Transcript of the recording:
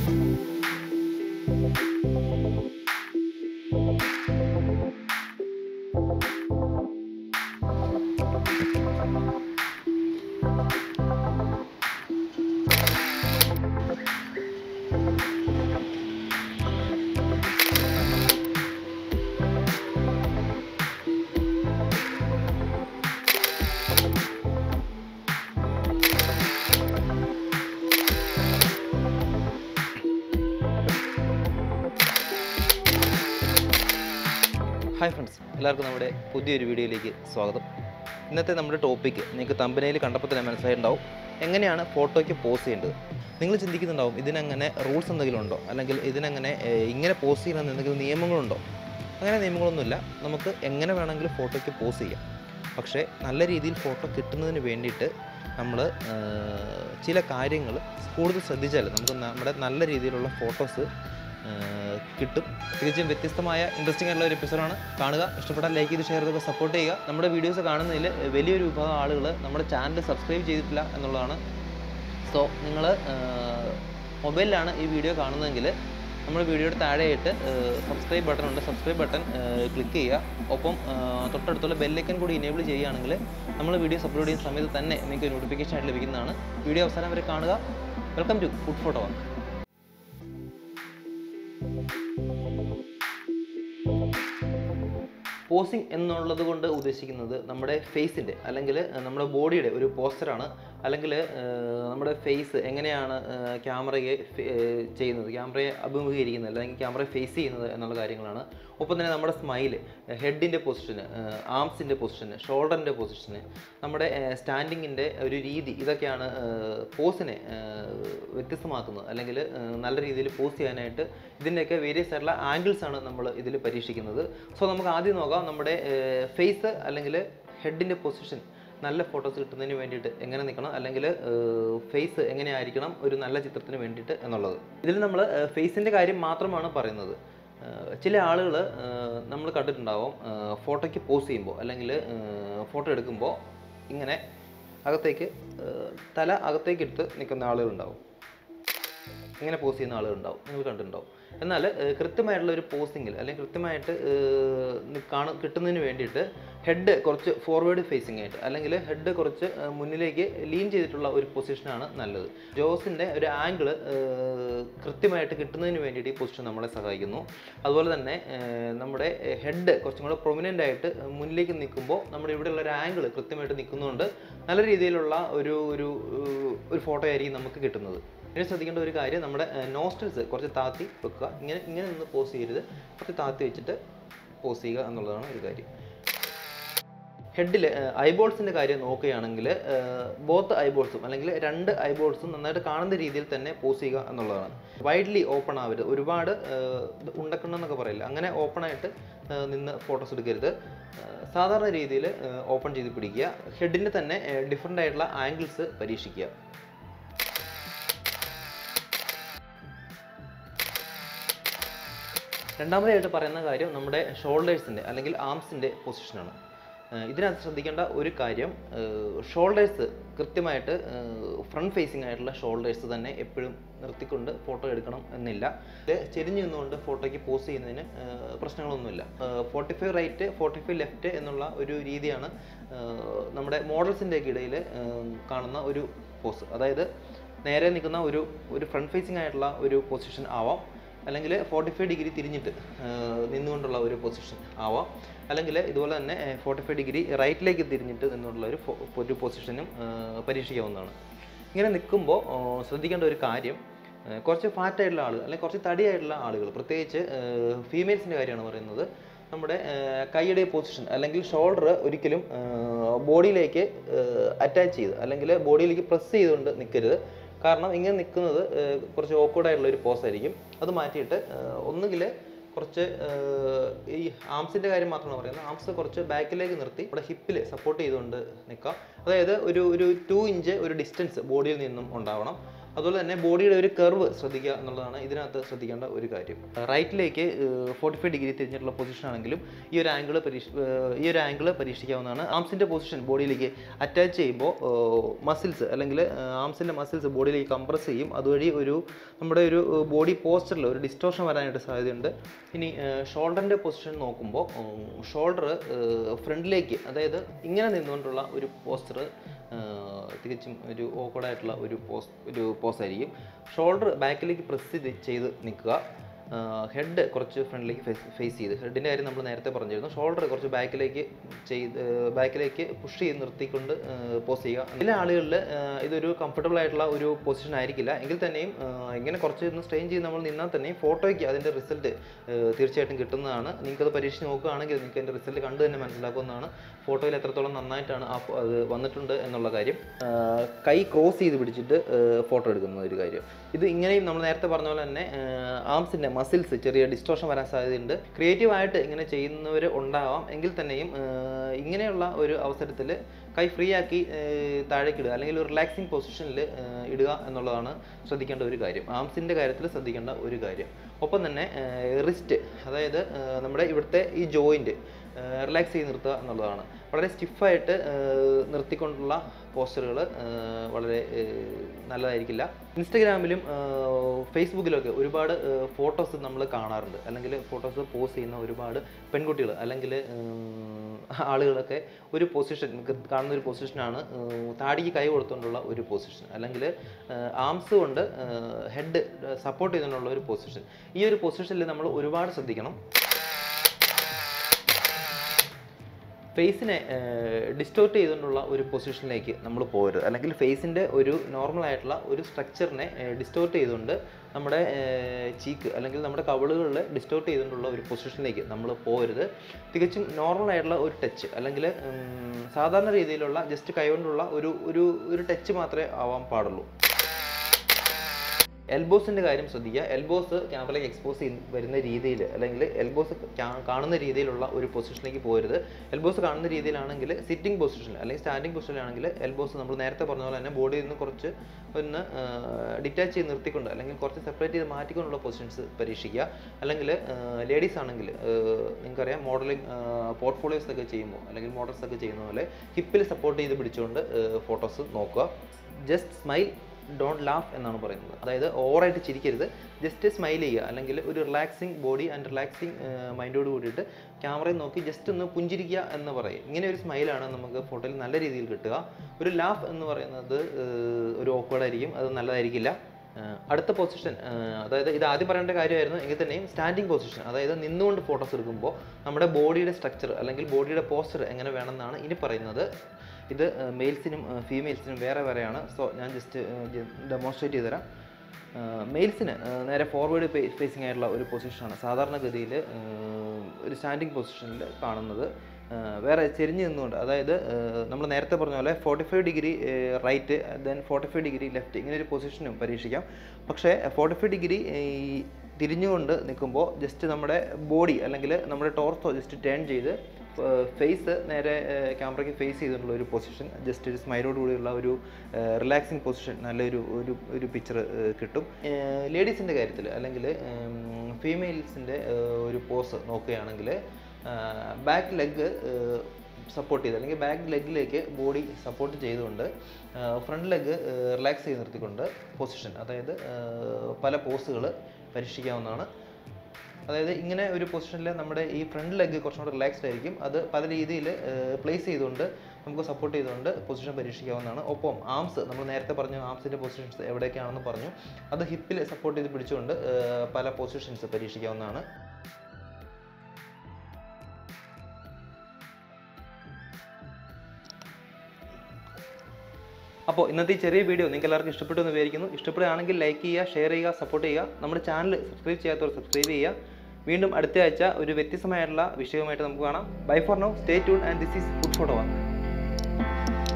hi friends എല്ലാവർക്കും നമ്മുടെ പുതിയൊരു വീഡിയോയിലേക്ക് സ്വാഗതം ഇന്നത്തെ നമ്മുടെ ടോപ്പിക്ക് നിങ്ങൾക്ക് തമ്പനയിൽ കണ്ടപ്പോൾ തന്നെ മനസ്സിലായിട്ടുണ്ടാവും എങ്ങനെയാണ് ഫോട്ടോയ്ക്ക് പോസ് ചെയ്യേണ്ടത് നിങ്ങൾ ചിന്തിക്കുന്നുണ്ടാവും ഇതിനങ്ങനെ റൂൾസ് എന്തെങ്കിലും ഉണ്ടോ അല്ലെങ്കിൽ ഇതിനങ്ങനെ ഏഹ്, ഇങ്ങനെ പോസ് ചെയ്യണമെന്ന് എന്തെങ്കിലും നിയമങ്ങളുണ്ടോ അങ്ങനെ നിയമങ്ങളൊന്നുമില്ല നമുക്ക് എങ്ങനെ വേണമെങ്കിലും ഫോട്ടോയ്ക്ക് പോസ് ചെയ്യാം പക്ഷേ നല്ല രീതിയിൽ ഫോട്ടോ കിട്ടുന്നതിന് വേണ്ടിയിട്ട് നമ്മൾ ചില കാര്യങ്ങൾ കൂടുതൽ ശ്രദ്ധിച്ചാൽ നമുക്ക് നമ്മുടെ നല്ല രീതിയിലുള്ള ഫോട്ടോസ് ഏഹ് കിട്ടും തികച്ചും വ്യത്യസ്തമായ ഇൻട്രസ്റ്റിംഗ് ആയിട്ടുള്ള ഒരു എപ്പിസോഡാണ് കാണുക ഇഷ്ടപ്പെട്ടാൽ ലൈക്ക് ചെയ്ത് ഷെയർ ചെയ്തൊക്കെ സപ്പോർട്ട് ചെയ്യുക നമ്മുടെ വീഡിയോസ് കാണുന്നതിൽ വലിയൊരു വിഭാഗം ആളുകൾ നമ്മുടെ ചാനൽ സബ്സ്ക്രൈബ് ചെയ്തിട്ടില്ല എന്നുള്ളതാണ് സോ നിങ്ങൾ മൊബൈലിലാണ് ഈ വീഡിയോ കാണുന്നതെങ്കിൽ നമ്മുടെ വീഡിയോയുടെ താഴെയായിട്ട് സബ്സ്ക്രൈബ് ബട്ടൺ ഉണ്ട് സബ്സ്ക്രൈബ് ബട്ടൺ ക്ലിക്ക് ചെയ്യുക ഒപ്പം ആ, തൊട്ടടുത്തുള്ള ബെല്ലൈക്കൻ കൂടി ഇനേബിൾ ചെയ്യുകയാണെങ്കിൽ നമ്മൾ വീഡിയോസ് അപ്ലോഡ് ചെയ്യുന്ന സമയത്ത് തന്നെ നിങ്ങൾക്ക് നോട്ടിഫിക്കേഷൻ ആയിട്ട് ലഭിക്കുന്നതാണ് വീഡിയോ അവസാനം വരെ കാണുക welcome to food photo work posing എന്നുള്ളത് കൊണ്ട് ഉദ്ദേശിക്കുന്നത് നമ്മുടെ ഫേസിൻ്റെ അല്ലെങ്കിൽ നമ്മുടെ ബോഡിയുടെ ഒരു പോസ്റ്ററാണ് അല്ലെങ്കിൽ നമ്മുടെ ഫേസ് എങ്ങനെയാണ് ക്യാമറയെ ചെയ്യുന്നത് ക്യാമറയെ അഭിമുഖീകരിക്കുന്നത് അല്ലെങ്കിൽ ക്യാമറയെ ഫേസ് ചെയ്യുന്നത് എന്നുള്ള കാര്യങ്ങളാണ് ഒപ്പം തന്നെ നമ്മുടെ സ്മൈല് ഹെഡിൻ്റെ പൊസിഷന് ആംസിൻ്റെ പൊസിഷന് ഷോൾഡറിൻ്റെ പൊസിഷന് നമ്മുടെ സ്റ്റാൻഡിങ്ങിൻ്റെ ഒരു രീതി ഇതൊക്കെയാണ് പോസിനെ വ്യത്യസ്തമാക്കുന്നത് അല്ലെങ്കിൽ നല്ല രീതിയിൽ പോസ് ചെയ്യാനായിട്ട് ഇതിൻ്റെയൊക്കെ വേരിയസ് ആയിട്ടുള്ള ആംഗിൾസ് ആണ് നമ്മൾ ഇതിൽ പരീക്ഷിക്കുന്നത് സോ നമുക്ക് ആദ്യം നോക്കാം നമ്മുടെ ഫേസ് അല്ലെങ്കിൽ ഹെഡിൻ്റെ പൊസിഷൻ നല്ല ഫോട്ടോസ് കിട്ടുന്നതിന് വേണ്ടിയിട്ട് എങ്ങനെ നിൽക്കണം അല്ലെങ്കിൽ ഫേസ് എങ്ങനെയായിരിക്കണം ഒരു നല്ല ചിത്രത്തിന് വേണ്ടിയിട്ട് എന്നുള്ളത് ഇതിൽ നമ്മൾ ഫേസിൻ്റെ കാര്യം മാത്രമാണ് പറയുന്നത് ഏഹ് ചില ആളുകൾ നമ്മൾ കണ്ടിട്ടുണ്ടാവും ഏഹ് ഫോട്ടോയ്ക്ക് പോസ് ചെയ്യുമ്പോൾ അല്ലെങ്കിൽ ഫോട്ടോ എടുക്കുമ്പോൾ ഇങ്ങനെ അകത്തേക്ക് ഏഹ് തല അകത്തേക്ക് എടുത്ത് നിൽക്കുന്ന ആളുകളുണ്ടാവും ഇങ്ങനെ പോസ് ചെയ്യുന്ന ആളുകളുണ്ടാവും നിങ്ങൾ കണ്ടിട്ടുണ്ടാവും എന്നാൽ ഏഹ് കൃത്യമായിട്ടുള്ള ഒരു പോസിങ്ങിൽ അല്ലെങ്കിൽ കൃത്യമായിട്ട് ഏഹ് നി- കാണ കിട്ടുന്നതിന് വേണ്ടിയിട്ട് ഹെഡ് കുറച്ച് ഫോർവേഡ് ഫേസിംഗ് ആയിട്ട് അല്ലെങ്കിൽ ഹെഡ് കുറച്ച് ഏഹ് മുന്നിലേക്ക് ലീൻ ചെയ്തിട്ടുള്ള ഒരു പൊസിഷനാണ് നല്ലത് ജോസിൻ്റെ ഒരു ആംഗിൾ കൃത്യമായിട്ട് കിട്ടുന്നതിന് വേണ്ടിയിട്ട് ഈ പൊസിഷൻ നമ്മളെ സഹായിക്കുന്നു അതുപോലെ തന്നെ ഏഹ് നമ്മുടെ ഹെഡ് കുറച്ചും കൂടെ പ്രൊമിനൻ്റ് ആയിട്ട് മുന്നിലേക്ക് നിൽക്കുമ്പോൾ നമ്മുടെ ഇവിടെയുള്ള ഒരു ആംഗിൾ കൃത്യമായിട്ട് നിൽക്കുന്നതുകൊണ്ട് നല്ല രീതിയിലുള്ള ഒരു ഒരു ഏഹ് ഒരു ഫോട്ടോ ആയിരിക്കും നമുക്ക് കിട്ടുന്നത് ഇനി ശ്രദ്ധിക്കേണ്ട ഒരു കാര്യം നമ്മുടെ നോസ്റ്റൽസ് കുറച്ച് താത്തി വെക്കുക ഇങ്ങനെ ഇങ്ങനെ നിന്ന് പോസ് ചെയ്യരുത് കുറച്ച് താത്തി വെച്ചിട്ട് പോസ് ചെയ്യുക എന്നുള്ളതാണ് ഒരു കാര്യം ഹെഡിൽ ഐബോൾസിൻ്റെ കാര്യം നോക്കുകയാണെങ്കിൽ ബോത്ത് ഐബോൾസും അല്ലെങ്കിൽ രണ്ട് ഐബോൾസും നന്നായിട്ട് കാണുന്ന രീതിയിൽ തന്നെ പോസ് ചെയ്യുക എന്നുള്ളതാണ് വൈഡ്ലി ഓപ്പൺ ആവരുത് ഒരുപാട് ഉണ്ടക്കണം എന്നൊക്കെ പറയില്ല അങ്ങനെ ഓപ്പൺ ആയിട്ട് ഏഹ് നിന്ന് ഫോട്ടോസ് എടുക്കരുത് ഏഹ് സാധാരണ രീതിയിൽ ഓപ്പൺ ചെയ്ത് പിടിക്കുക ഹെഡിൻ്റെ തന്നെ ഡിഫറെൻ്റ് ആയിട്ടുള്ള ആംഗിൾസ് പരീക്ഷിക്കുക രണ്ടാമതായിട്ട് പറയുന്ന കാര്യം നമ്മുടെ ഷോൾഡേഴ്സിൻ്റെ അല്ലെങ്കിൽ ആംസിൻ്റെ പൊസിഷനാണ് ഏഹ് ഇതിനകത്ത് ശ്രദ്ധിക്കേണ്ട ഒരു കാര്യം ഷോൾഡേഴ്സ് കൃത്യമായിട്ട് ഫ്രണ്ട് ഫേസിംഗ് ആയിട്ടുള്ള ഷോൾഡേഴ്സ് തന്നെ എപ്പോഴും നിർത്തിക്കൊണ്ട് ഫോട്ടോ എടുക്കണം എന്നില്ല ഇത് ചെരിഞ്ഞു നിന്നുകൊണ്ട് ഫോട്ടോയ്ക്ക് പോസ് ചെയ്യുന്നതിന് ഏഹ് പ്രശ്നങ്ങളൊന്നുമില്ല forty five right forty five left എന്നുള്ള ഒരു രീതിയാണ് ഏഹ് നമ്മുടെ മോഡൽസിൻ്റെയൊക്കെ ഇടയിൽ കാണുന്ന ഒരു പോസ് അതായത് നേരെ നിൽക്കുന്ന ഒരു ഒരു ഫ്രണ്ട് ഫേസിംഗ് ആയിട്ടുള്ള ഒരു പൊസിഷൻ ആവാം അല്ലെങ്കിൽ ഫോർട്ടി ഫൈവ് ഡിഗ്രി തിരിഞ്ഞിട്ട് ആഹ് നിന്നുകൊണ്ടുള്ള ഒരു പൊസിഷൻ ആവാം അല്ലെങ്കിൽ ഇതുപോലെ തന്നെ ഫോർട്ടി ഫൈവ് ഡിഗ്രി റൈറ്റിലേക്ക് തിരിഞ്ഞിട്ട് നിന്നുകൊണ്ടുള്ള ഒരു ഫോ- ഒരു പൊസിഷനും ആഹ് പരീക്ഷിക്കാവുന്നതാണ് ഇങ്ങനെ നിൽക്കുമ്പോൾ ആഹ് ശ്രദ്ധിക്കേണ്ട ഒരു കാര്യം ആഹ് കുറച്ച് ഫാറ്റ് ആയിട്ടുള്ള ആളുകൾ അല്ലെങ്കിൽ കുറച്ച് തടിയായിട്ടുള്ള ആളുകൾ പ്രത്യേകിച്ച് ഫീമെയിൽസിൻ്റെ കാര്യമാണ് പറയുന്നത് നമ്മുടെ ആഹ് കൈയുടെ പൊസിഷൻ അല്ലെങ്കിൽ ഷോൾഡർ ഒരിക്കലും ബോഡിയിലേക്ക് അറ്റാച്ച് ചെയ്ത് അല്ലെങ്കിൽ ബോഡിയിലേക്ക് പ്രസ് ചെയ്തുകൊണ്ട് നിൽക്കരുത് കാരണം ഇങ്ങനെ നിൽക്കുന്നത് ഏഹ്, കുറച്ച് awkward ആയിട്ടുള്ള ഒരു പോസ് ആയിരിക്കും അത് മാറ്റിയിട്ട് ഒന്നുകിൽ കുറച്ച് ഏഹ്, ഈ ആംസിൻ്റെ കാര്യം മാത്രമാണ് പറയുന്നത് ആംസ് കുറച്ച് ബാക്കിലേക്ക് നിർത്തി ഇവിടെ ഹിപ്പിൽ സപ്പോർട്ട് ചെയ്തുകൊണ്ട് നിൽക്കാം അതായത് ഒരു ഒരു ടു ഇഞ്ച് ഒരു ഡിസ്റ്റൻസ് ബോഡിയിൽ നിന്നും ഉണ്ടാവണം അതുപോലെ തന്നെ ബോഡിയുടെ ഒരു കർവ് ശ്രദ്ധിക്കുക എന്നുള്ളതാണ് ഇതിനകത്ത് ശ്രദ്ധിക്കേണ്ട ഒരു കാര്യം റൈറ്റിലേക്ക് ഫോർട്ടി ഫൈവ് ഡിഗ്രി തിരിഞ്ഞിട്ടുള്ള പൊസിഷൻ ആണെങ്കിലും ഈ ഒരു ആംഗിൾ പരീക്ഷ ഏഹ് ഈ ഒരു ആംഗിൾ പരീക്ഷിക്കാവുന്നതാണ് ആംസിൻ്റെ പൊസിഷൻ ബോഡിയിലേക്ക് അറ്റാച്ച് ചെയ്യുമ്പോൾ മസിൽസ് അല്ലെങ്കിൽ ആംസിൻ്റെ മസിൽസ് ബോഡിയിലേക്ക് കംപ്രസ് ചെയ്യും അതുവഴി ഒരു നമ്മുടെ ഒരു ബോഡി പോസ്റ്ററിൽ ഒരു ഡിസ്റ്റോർഷൻ വരാനായിട്ട് സാധ്യതയുണ്ട് ഇനി ഷോൾഡറിൻ്റെ പൊസിഷൻ നോക്കുമ്പോൾ ഷോൾഡർ ഫ്രണ്ടിലേക്ക് അതായത് ഇങ്ങനെ നിന്നുകൊണ്ടുള്ള ഒരു പോസ്റ്റർ തികച്ചും ഒരു ഓക്കോഡായിട്ടുള്ള ഒരു പോസ് ഒരു പോസായിരിക്കും ഷോൾഡർ ബാക്കിലേക്ക് പ്രസ് ചെയ്ത് നിൽക്കുക ഹെഡ് കുറച്ച് ഫ്രണ്ടിലേക്ക് ഫേസ് ചെയ്ത് ഹെഡിൻ്റെ കാര്യം നമ്മൾ നേരത്തെ പറഞ്ഞിരുന്നു ഷോൾഡർ കുറച്ച് ബാക്കിലേക്ക് ചെയ്ത് ബാക്കിലേക്ക് പുഷ് ചെയ്ത് നിർത്തിക്കൊണ്ട് പോസ് ചെയ്യുക ചില ആളുകളിൽ ഇതൊരു കംഫർട്ടബിൾ ആയിട്ടുള്ള ഒരു പൊസിഷൻ ആയിരിക്കില്ല എങ്കിൽ തന്നെയും ആ, ഇങ്ങനെ കുറച്ച് ഒന്ന് സ്ട്രെയിൻ ചെയ്ത് നമ്മൾ നിന്നാൽ തന്നെയും ഫോട്ടോയ്ക്ക് അതിൻ്റെ റിസൾട്ട് തീർച്ചയായിട്ടും കിട്ടുന്നതാണ് നിങ്ങൾക്കത് പരീക്ഷിച്ച് നോക്കുകയാണെങ്കിൽ നിങ്ങൾക്ക് അതിൻ്റെ റിസൾട്ട് കണ്ടു തന്നെ മനസ്സിലാക്കുന്നതാണ് ഫോട്ടോയിൽ എത്രത്തോളം നന്നായിട്ടാണ് ആ ഫോ- അത് വന്നിട്ടുണ്ട് എന്നുള്ള കാര്യം ആ, കൈ ക്രോസ് ചെയ്ത് പിടിച്ചിട്ട് ഫോട്ടോ എടുക്കുന്ന ഒരു കാര്യം ഇത് ഇങ്ങനെയും നമ്മൾ നേരത്തെ പറഞ്ഞ പോലെ തന്നെ ആംസിൻ്റെ മസിൽസ് ചെറിയ ഡിസ്റ്റോർഷൻ വരാൻ സാധ്യതയുണ്ട് ക്രിയേറ്റീവ് ആയിട്ട് ഇങ്ങനെ ചെയ്യുന്നവർ ഉണ്ടാവാം എങ്കിൽ തന്നെയും ആ, ഇങ്ങനെയുള്ള ഒരു അവസരത്തിൽ കൈ ഫ്രീ ആക്കി ആ, താഴേക്ക് ഇടുക അല്ലെങ്കിൽ ഒരു റിലാക്സിങ് പൊസിഷനിൽ ഇടുക എന്നുള്ളതാണ് ശ്രദ്ധിക്കേണ്ട ഒരു കാര്യം ആംസിൻ്റെ കാര്യത്തിൽ ശ്രദ്ധിക്കേണ്ട ഒരു കാര്യം ഒപ്പം തന്നെ റിസ്റ്റ് അതായത് ആ, നമ്മുടെ ഇവിടുത്തെ ഈ ജോയിൻറ്റ് റിലാക്സ് ചെയ്ത് നിർത്തുക എന്നുള്ളതാണ് വളരെ സ്റ്റിഫായിട്ട് നിർത്തിക്കൊണ്ടുള്ള പോസ്റ്ററുകൾ വളരെ ഏഹ്, നല്ലതായിരിക്കില്ല ഇൻസ്റ്റഗ്രാമിലും ഫേസ്ബുക്കിലൊക്കെ ഒരുപാട് ഫോട്ടോസ് നമ്മൾ കാണാറുണ്ട് അല്ലെങ്കിൽ ഫോട്ടോസ് പോസ്റ്റ് ചെയ്യുന്ന ഒരുപാട് പെൺകുട്ടികൾ അല്ലെങ്കിൽ ആളുകളൊക്കെ ഒരു പൊസിഷൻ കാണുന്ന ഒരു പൊസിഷനാണ് താടിക്ക് കൈ കൊടുത്തുകൊണ്ടുള്ള ഒരു പൊസിഷൻ അല്ലെങ്കിൽ ആംസ് കൊണ്ട് ഹെഡ് സപ്പോർട്ട് ചെയ്തുകൊണ്ടുള്ള ഒരു പൊസിഷൻ ഈ ഒരു പൊസിഷനിൽ നമ്മൾ ഒരുപാട് ശ്രദ്ധിക്കണം ഫേസിനെ ഡിസ്റ്റോർട്ട് ചെയ്തുകൊണ്ടുള്ള ഒരു പൊസിഷനിലേക്ക് നമ്മൾ പോകരുത് അല്ലെങ്കിൽ ഫേസിൻ്റെ ഒരു നോർമൽ ആയിട്ടുള്ള ഒരു സ്ട്രക്ചറിനെ ഡിസ്റ്റോർട്ട് ചെയ്തുകൊണ്ട് നമ്മുടെ ചീക്ക് അല്ലെങ്കിൽ നമ്മുടെ കവിളുകളിൽ ഡിസ്റ്റോർട്ട് ചെയ്തുകൊണ്ടുള്ള ഒരു പൊസിഷനിലേക്ക് നമ്മൾ പോകരുത് തികച്ചും നോർമൽ ആയിട്ടുള്ള ഒരു ടച്ച് അല്ലെങ്കിൽ ഉം, സാധാരണ രീതിയിലുള്ള ജസ്റ്റ് കൈകൊണ്ടുള്ള ഒരു ഒരു ഒരു ടച്ച് മാത്രമേ ആവാൻ പാടുള്ളൂ എൽബോസിൻ്റെ കാര്യം ശ്രദ്ധിക്കുക എൽബോസ് ക്യാമറയിലേക്ക് എക്സ്പോസ് ചെയ്ത് വരുന്ന രീതിയിൽ അല്ലെങ്കിൽ എൽബോസ് കാണുന്ന രീതിയിലുള്ള ഒരു പൊസിഷനിലേക്ക് പോരുത് എൽബോസ് കാണുന്ന രീതിയിലാണെങ്കിൽ സിറ്റിംഗ് പൊസിഷനിൽ അല്ലെങ്കിൽ സ്റ്റാൻഡിംഗ് പൊസിഷനിലാണെങ്കിൽ എൽബോസ് നമ്മൾ നേരത്തെ പറഞ്ഞ പോലെ തന്നെ ബോഡിയിൽ നിന്ന് കുറച്ച് ഒന്ന് ഡിറ്റാച്ച് ചെയ്ത് നിർത്തിക്കൊണ്ട് അല്ലെങ്കിൽ കുറച്ച് സെപ്പറേറ്റ് ചെയ്ത് മാറ്റിക്കൊണ്ടുള്ള പൊസിഷൻസ് പരീക്ഷിക്കുക അല്ലെങ്കിൽ ലേഡീസ് ആണെങ്കിൽ നിങ്ങൾക്കറിയാം മോഡലിംഗ് പോർട്ട്ഫോളിയോസ് ഒക്കെ ചെയ്യുമ്പോൾ അല്ലെങ്കിൽ മോഡൽസ് ഒക്കെ ചെയ്യുന്ന പോലെ ഹിപ്പിൽ സപ്പോർട്ട് ചെയ്ത് പിടിച്ചുകൊണ്ട് ഫോട്ടോസ് നോക്കുക ജസ്റ്റ് സ്മൈൽ ഡോണ്ട് ലാഫ് എന്നാണ് പറയുന്നത് അതായത് ഓവറായിട്ട് ചിരിക്കരുത് ജസ്റ്റ് സ്മൈൽ ചെയ്യുക അല്ലെങ്കിൽ ഒരു റിലാക്സിങ് ബോഡി ആൻഡ് റിലാക്സിങ് മൈൻഡോട് കൂടിയിട്ട് ക്യാമറയിൽ നോക്കി ജസ്റ്റ് ഒന്ന് പുഞ്ചിരിക്കുക എന്ന് പറയും ഇങ്ങനെ ഒരു സ്മൈലാണ് നമുക്ക് ഫോട്ടോയിൽ നല്ല രീതിയിൽ കിട്ടുക ഒരു ലാഫ് എന്ന് പറയുന്നത് ഏഹ്, ഒരു awkward ആയിരിക്കും അത് നല്ലതായിരിക്കില്ല ഏഹ്, അടുത്ത പൊസിഷൻ അതായത് ഇത് ആദ്യം പറയേണ്ട കാര്യമായിരുന്നു എങ്കിൽ തന്നെയും സ്റ്റാൻഡിങ് പൊസിഷൻ അതായത് നിന്നുകൊണ്ട് ഫോട്ടോസ് എടുക്കുമ്പോൾ നമ്മുടെ ബോഡിയുടെ സ്ട്രക്ചർ അല്ലെങ്കിൽ ബോഡിയുടെ പോസ്റ്റർ എങ്ങനെ വേണമെന്നാണ് ഇനി പറയുന്നത് ഇത് മെയിൽസിനും ഫീമെയിൽസിനും വേറെ വേറെയാണ് സോ ഞാൻ ജസ്റ്റ് ഡെമോൺസ്ട്രേറ്റ് ചെയ്ത് തരാം മെയിൽസിന് നേരെ ഫോർവേഡ് ഫേസിംഗ് ആയിട്ടുള്ള ഒരു പൊസിഷനാണ് സാധാരണഗതിയിൽ ഒരു സ്റ്റാൻഡിങ് പൊസിഷനിൽ കാണുന്നത് ആ, വേറെ ചെരിഞ്ഞ് നിന്നുകൊണ്ട് അതായത് നമ്മൾ നേരത്തെ പറഞ്ഞ പോലെ forty five degree right then forty five degree left ഇങ്ങനെ ഒരു പൊസിഷനും പരീക്ഷിക്കാം പക്ഷേ ഫോർട്ടി ഫൈവ് ഡിഗ്രി ഈ തിരിഞ്ഞുകൊണ്ട് നിൽക്കുമ്പോൾ ജസ്റ്റ് നമ്മുടെ ബോഡി അല്ലെങ്കിൽ നമ്മുടെ ടോർസോ ജസ്റ്റ് ടേൺ ചെയ്ത് ഫേസ് നേരെ ക്യാമറയ്ക്ക് ഫേസ് ചെയ്തിട്ടുള്ള ഒരു പൊസിഷൻ ജസ്റ്റ് ഒരു സ്മൈലോട് കൂടിയുള്ള ഒരു റിലാക്സിങ് പൊസിഷൻ നല്ലൊരു ഒരു ഒരു പിക്ചർ കിട്ടും ലേഡീസിൻ്റെ കാര്യത്തിൽ അല്ലെങ്കിൽ ഫീമെയിൽസിൻ്റെ ഒരു പോസ് നോക്കുകയാണെങ്കിൽ ബാക്ക് ലെഗ് സപ്പോർട്ട് ചെയ്ത് അല്ലെങ്കിൽ ബാക്ക് ലെഗിലേക്ക് ബോഡി സപ്പോർട്ട് ചെയ്തുകൊണ്ട് ഫ്രണ്ട് ലെഗ് റിലാക്സ് ചെയ്ത് നിർത്തിക്കൊണ്ട് പൊസിഷൻ അതായത് ആ, പല പോസുകൾ പരീക്ഷിക്കാവുന്നതാണ് അതായത് ഇങ്ങനെ ഒരു പൊസിഷനിൽ നമ്മുടെ ഈ ഫ്രണ്ട് ലെഗ് കുറച്ചും കൂടെ റിലാക്സ്ഡ് ആയിരിക്കും അത് പല രീതിയിൽ പ്ലേസ് ചെയ്തുകൊണ്ട് നമുക്ക് സപ്പോർട്ട് ചെയ്തുകൊണ്ട് പൊസിഷൻ പരീക്ഷിക്കാവുന്നതാണ് ഒപ്പം ആംസ് നമ്മൾ നേരത്തെ പറഞ്ഞു ആംസിൻ്റെ പൊസിഷൻസ് എവിടെയൊക്കെയാണെന്ന് പറഞ്ഞു അത് ഹിപ്പിൽ സപ്പോർട്ട് ചെയ്ത് പിടിച്ചുകൊണ്ട് ആ, പല പൊസിഷൻസ് പരീക്ഷിക്കാവുന്നതാണ് അപ്പോൾ ഇന്നത്തെ ഈ ചെറിയ വീഡിയോ നിങ്ങൾക്ക് എല്ലാവർക്കും ഇഷ്ടപ്പെട്ടു എന്ന് വിചാരിക്കുന്നു ഇഷ്ടപ്പെടുകയാണെങ്കിൽ ലൈക്ക് ചെയ്യുക ഷെയർ ചെയ്യുക സപ്പോർട്ട് ചെയ്യുക നമ്മുടെ ചാനൽ സബ്സ്ക്രൈബ് ചെയ്യാത്തവർ സബ്സ്ക്രൈബ് ചെയ്യുക വീണ്ടും അടുത്ത ആഴ്ച ഒരു വ്യത്യസ്തമായിട്ടുള്ള വിഷയവുമായിട്ട് നമുക്ക് കാണാം bye for now stay tuned and this is food photo